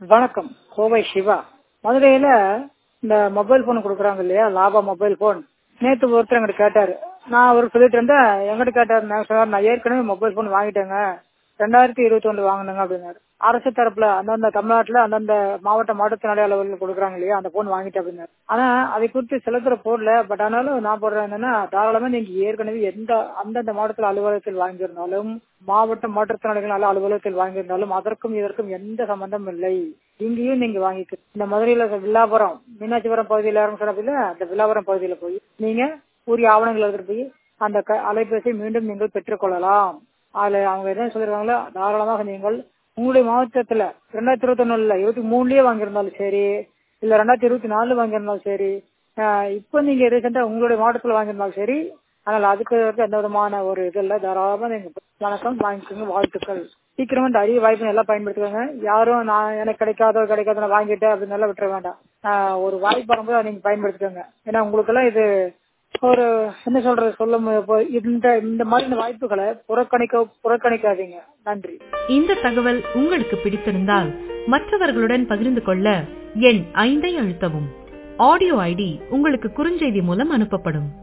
வணக்கம் கோவை சிவா மதுரையில இந்த மொபைல் போன் கொடுக்குறாங்க இல்லையா லாபா மொபைல் போன் நேத்து ஒருத்தர் எங்கிட்ட கேட்டாரு நான் அவர் சொல்லிட்டு இருந்தேன் எங்கிட்ட கேட்டாரு நான் சொன்னார் நான் ஏற்கனவே மொபைல் போன் வாங்கிட்டேங்க ரெண்டாயிரத்தி இருபத்தி ஒன்று வாங்கினுங்க அப்படின்னாரு அரசு தரப்புல அந்தந்த தமிழ்நாட்டுல அந்தந்த மாவட்ட மாற்றுத்திறனாளி அலுவலர்கள் கொடுக்குறாங்க இல்லையா அந்த போன் வாங்கிட்டேன் அப்படின்னாரு ஆனா அதை குறித்து சில பேர் போடல பட் ஆனாலும் நான் போடுறேன் என்னன்னா தாராளமா நீங்க ஏற்கனவே எந்த அந்தந்த மாவட்டத்தில் அலுவலகத்தில் வாங்கியிருந்தாலும் மாவட்ட மாற்றுத்திறனாளிகள் நல அலுவலகத்தில் வாங்கியிருந்தாலும் அதற்கும் இதற்கும் எந்த சம்பந்தம் இல்லை இங்கேயும் நீங்க வாங்கிக்க இந்த மதுரையில வில்லாபுரம் மீனாட்சிபுரம் பகுதியில் ஆரம்பிச்சிடல அந்த வில்லாபுரம் பகுதியில போய் நீங்க உரிய ஆவணங்கள் எடுத்துட்டு போய் அந்த க- அலைபேசியை மீண்டும் நீங்கள் பெற்றுக்கொள்ளலாம் அதுல அவங்க என்ன சொல்லிருக்காங்களோ தாராளமாக நீங்கள் உங்களுடைய மாவட்டத்துல ரெண்டாயிரத்தி இருபத்தி ஒண்ணுல இருபத்தி மூணுலயே வாங்கியிருந்தாலும் சரி இல்ல ரெண்டாயிரத்தி இருபத்தி நாலுல வாங்கியிருந்தாலும் சரி ஆஹ் இப்போ நீங்க ரீசெண்டா உங்களுடைய மாவட்டத்துல வாங்கியிருந்தாலும் சரி அதனால அதுக்கு எந்த விதமான ஒரு இது இல்ல தாராளமா நீங்க வணக்கம் வாங்கிக்கோங்க வாழ்த்துக்கள் சீக்கிரமா இந்த அரிய வாய்ப்பு எல்லாம் பயன்படுத்துவாங்க யாரும் நான் எனக்கு கிடைக்காதோ கிடைக்காத நான் வாங்கிட்டேன் அப்படின்னு எல்லாம் விட்டுற வேண்டாம் ஆஹ் ஒரு வாய்ப்பு வரும்போது அதை நீங்க பயன்படுத்திக்கோங்க ஏன்னா உங்களுக்கு எல்லாம் இது ஒரு என்ன சொல்றது சொல்ல மு- இப்போ இந்த இந்த மாதிரி வாய்ப்புகளை புறக்கணிக்க புறக்கணிக்காதீங்க நன்றி இந்த தகவல் உங்களுக்கு பிடித்திருந்தால் மற்றவர்களுடன் பகிர்ந்து கொள்ள எண் ஐந்தை அழுத்தவும் ஆடியோ ஐடி உங்களுக்கு குறுஞ்செய்தி மூலம் அனுப்பப்படும்